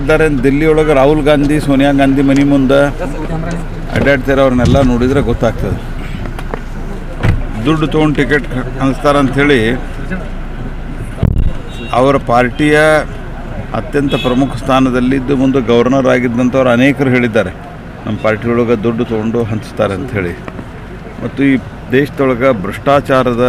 ಇದ್ದಾರೆ ದಿಲ್ಲಿ ಒಳಗೆ ರಾಹುಲ್ ಗಾಂಧಿ ಸೋನಿಯಾ ಗಾಂಧಿ ಮನೆ ಮುಂದೆ ಅಡ್ಡಾಡ್ತಿರೋ ಅವ್ರನ್ನೆಲ್ಲ ನೋಡಿದರೆ ಗೊತ್ತಾಗ್ತದೆ ದುಡ್ಡು ತೊಗೊಂಡು ಟಿಕೆಟ್ ಅಂಥೇಳಿ ಅವರ ಪಾರ್ಟಿಯ ಅತ್ಯಂತ ಪ್ರಮುಖ ಸ್ಥಾನದಲ್ಲಿದ್ದು ಮುಂದೆ ಗವರ್ನರ್ ಆಗಿದ್ದಂಥವ್ರು ಅನೇಕರು ಹೇಳಿದ್ದಾರೆ ನಮ್ಮ ಪಾರ್ಟಿ ಒಳಗೆ ದುಡ್ಡು ತೊಗೊಂಡು ಹಂಚ್ತಾರೆ ಅಂಥೇಳಿ ಮತ್ತು ಈ ದೇಶದೊಳಗೆ ಭ್ರಷ್ಟಾಚಾರದ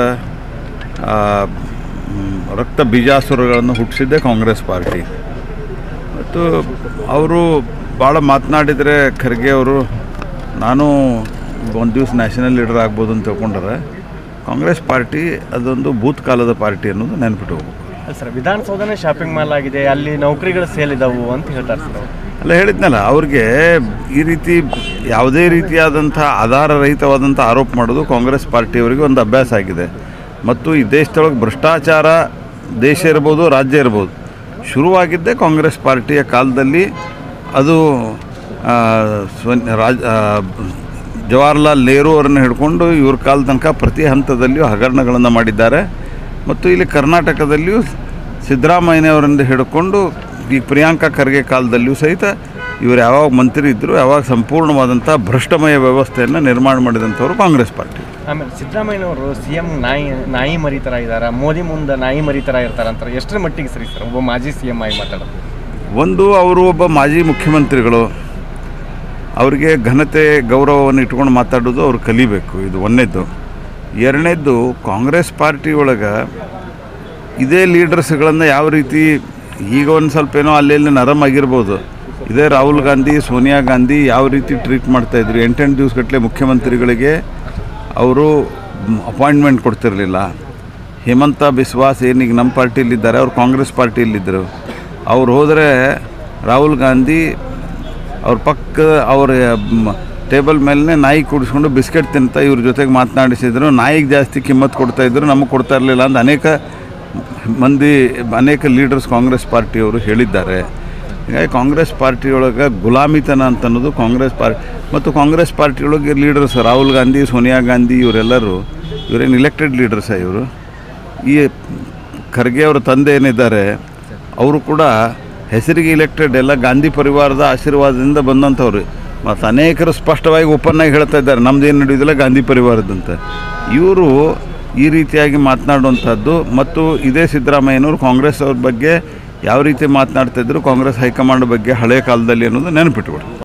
ಆ, ಮ್, ರಕ್ತ ಬೀಜಾಸುರಗಳನ್ನು ಹುಟ್ಟಿಸಿದ್ದೇ ಕಾಂಗ್ರೆಸ್ ಪಾರ್ಟಿ ಮತ್ತು ಅವರು ಭಾಳ ಮಾತನಾಡಿದರೆ ಖರ್ಗೆ ಅವರು ನಾನು ಒಂದು ದಿವಸ ನ್ಯಾಷನಲ್ ಲೀಡರ್ ಆಗ್ಬೋದು ಅಂತ ತಿಳ್ಕೊಂಡಾರೆ ಕಾಂಗ್ರೆಸ್ ಪಾರ್ಟಿ ಅದೊಂದು ಭೂತ್ ಕಾಲದ ಪಾರ್ಟಿ ಅನ್ನೋದು ನೆನ್ಪಿಟ್ಟು ಹೋಗ್ಬೇಕು ಸರ್ ವಿಧಾನಸೌಧನೇ ಶಾಪಿಂಗ್ ಮಾಲ್ ಆಗಿದೆ ಅಲ್ಲಿ ನೌಕರಿಗಳ ಸೇಲ್ ಇದಾವು ಅಂತ ಹೇಳ್ತಾರೆ ಸರ್ ಅವ್ರು. ಅಲ್ಲ ಹೇಳಿದ್ನಲ್ಲ ಅವ್ರಿಗೆ ಈ ರೀತಿ ಯಾವುದೇ ರೀತಿಯಾದಂಥ ಆಧಾರರಹಿತವಾದಂಥ ಆರೋಪ ಮಾಡೋದು ಕಾಂಗ್ರೆಸ್ ಪಾರ್ಟಿಯವರಿಗೆ ಒಂದು ಅಭ್ಯಾಸ ಆಗಿದೆ ಮತ್ತು ಈ ದೇಶದೊಳಗೆ ಭ್ರಷ್ಟಾಚಾರ ದೇಶ ಇರ್ಬೋದು ರಾಜ್ಯ ಇರ್ಬೋದು ಶುರುವಾಗಿದ್ದೇ ಕಾಂಗ್ರೆಸ್ ಪಾರ್ಟಿಯ ಕಾಲದಲ್ಲಿ ಅದು ಆ, ಸ್ವನ್ ರಾಜ್ ಆ, ಜವಾಹರ್ಲಾಲ್ ನೆಹರು ಅವರನ್ನು ಹಿಡ್ಕೊಂಡು ಇವ್ರ ಕಾಲ ತನಕ ಪ್ರತಿ ಹಂತದಲ್ಲಿಯೂ ಹಗರಣಗಳನ್ನು ಮಾಡಿದ್ದಾರೆ ಮತ್ತು ಇಲ್ಲಿ ಕರ್ನಾಟಕದಲ್ಲಿಯೂ ಸಿದ್ದರಾಮಯ್ಯನವರಿಂದ ಹಿಡ್ಕೊಂಡು ಈಗ ಪ್ರಿಯಾಂಕಾ ಖರ್ಗೆ ಕಾಲದಲ್ಲಿಯೂ ಸಹಿತ ಇವರು ಯಾವಾಗ ಮಂತ್ರಿ ಇದ್ದರು ಯಾವಾಗ ಸಂಪೂರ್ಣವಾದಂಥ ಭ್ರಷ್ಟಮಯ ವ್ಯವಸ್ಥೆಯನ್ನು ನಿರ್ಮಾಣ ಮಾಡಿದಂಥವ್ರು ಕಾಂಗ್ರೆಸ್ ಪಾರ್ಟಿ ಆಮೇಲೆ ಸಿದ್ದರಾಮಯ್ಯನವರು ಸಿ ಎಂ ನಾಯಿ ನಾಯಿ ಮರಿ ಥರ ಇದ್ದಾರೆ ಮೋದಿ ಮುಂದೆ ನಾಯಿ ಮರಿ ಥರ ಇರ್ತಾರೆ ಅಂತಾರೆ ಎಷ್ಟರ ಮಟ್ಟಿಗೆ ಸರಿ ಸರ್ ಒಬ್ಬ ಮಾಜಿ ಸಿ ಎಂ ಆಗಿ ಮಾತಾಡೋದು ಒಂದು ಅವರು ಒಬ್ಬ ಮಾಜಿ ಮುಖ್ಯಮಂತ್ರಿಗಳು ಅವರಿಗೆ ಘನತೆ ಗೌರವವನ್ನು ಇಟ್ಕೊಂಡು ಮಾತಾಡೋದು ಅವ್ರು ಕಲಿಬೇಕು ಇದು ಒಂದನೇದ್ದು ಎರಡನೇದ್ದು ಕಾಂಗ್ರೆಸ್ ಪಾರ್ಟಿ ಒಳಗೆ ಇದೇ ಲೀಡರ್ಸ್ಗಳನ್ನು ಯಾವ ರೀತಿ ಈಗ ಒಂದು ಸ್ವಲ್ಪ ಏನೋ ಅಲ್ಲೆಲ್ಲಿ ನರಮ್ ಆಗಿರ್ಬೋದು ಇದೇ ರಾಹುಲ್ ಗಾಂಧಿ ಸೋನಿಯಾ ಗಾಂಧಿ ಯಾವ ರೀತಿ ಟ್ರೀಟ್ ಮಾಡ್ತಾಯಿದ್ರು ಎಂಟೆಂಟು ದಿವಸಗಟ್ಟಲೆ ಮುಖ್ಯಮಂತ್ರಿಗಳಿಗೆ ಅವರು ಅಪಾಯಿಂಟ್ಮೆಂಟ್ ಕೊಡ್ತಿರಲಿಲ್ಲ ಹೇಮಂತ ಬಿಸ್ವಾಸ್ ಏನೀಗ ನಮ್ಮ ಪಾರ್ಟಿಯಲ್ಲಿದ್ದಾರೆ ಅವ್ರು ಕಾಂಗ್ರೆಸ್ ಪಾರ್ಟಿಯಲ್ಲಿದ್ದರು ಅವ್ರು ಹೋದರೆ ರಾಹುಲ್ ಗಾಂಧಿ ಅವ್ರ ಪಕ್ಕ ಅವ್ರ ಟೇಬಲ್ ಮೇಲೆ ನಾಯಿ ಕೂಡಿಸ್ಕೊಂಡು ಬಿಸ್ಕೆಟ್ ತಿಂತ ಇವ್ರ ಜೊತೆಗೆ ಮಾತನಾಡಿಸಿದ್ರು ನಾಯಿಗೆ ಜಾಸ್ತಿ ಕಿಮ್ಮತ್ತು ಕೊಡ್ತಾಯಿದ್ರು ನಮಗೆ ಕೊಡ್ತಾ ಇರಲಿಲ್ಲ ಅಂತ ಅನೇಕ ಮಂದಿ ಅನೇಕ ಲೀಡರ್ಸ್ ಕಾಂಗ್ರೆಸ್ ಪಾರ್ಟಿಯವರು ಹೇಳಿದ್ದಾರೆ ಹೀಗಾಗಿ ಕಾಂಗ್ರೆಸ್ ಪಾರ್ಟಿಯೊಳಗೆ ಗುಲಾಮಿತನ ಅಂತ ಅನ್ನೋದು ಕಾಂಗ್ರೆಸ್ ಪಾರ್ಟಿ ಮತ್ತು ಕಾಂಗ್ರೆಸ್ ಪಾರ್ಟಿಯೊಳಗೆ ಲೀಡರ್ಸ್ ರಾಹುಲ್ ಗಾಂಧಿ ಸೋನಿಯಾ ಗಾಂಧಿ ಇವರೆಲ್ಲರೂ ಇವರೇನು ಇಲೆಕ್ಟೆಡ್ ಲೀಡರ್ಸ ಇವರು ಈ ಖರ್ಗೆ ಅವರ ತಂದೆ ಏನಿದ್ದಾರೆ ಅವರು ಕೂಡ ಹೆಸರಿಗೆ ಇಲೆಕ್ಟೆಡ್ ಎಲ್ಲ ಗಾಂಧಿ ಪರಿವಾರದ ಆಶೀರ್ವಾದದಿಂದ ಬಂದಂಥವ್ರು ಮತ್ತು ಅನೇಕರು ಸ್ಪಷ್ಟವಾಗಿ ಓಪನ್ ಆಗಿ ಹೇಳ್ತಾ ಇದ್ದಾರೆ ನಮ್ದು ಏನು ನಡೆಯೋದಿಲ್ಲ ಗಾಂಧಿ ಪರಿವಾರದಂತ ಇವರು ಈ ರೀತಿಯಾಗಿ ಮಾತನಾಡುವಂಥದ್ದು ಮತ್ತು ಇದೇ ಸಿದ್ದರಾಮಯ್ಯನವರು ಕಾಂಗ್ರೆಸ್ ಅವ್ರ ಬಗ್ಗೆ ಯಾವ ರೀತಿ ಮಾತನಾಡ್ತಾಯಿದ್ರು ಕಾಂಗ್ರೆಸ್ ಹೈಕಮಾಂಡ್ ಬಗ್ಗೆ ಹಳೆಯ ಕಾಲದಲ್ಲಿ ಅನ್ನೋದು ನೆನಪಿಟ್ಕೊಡಿ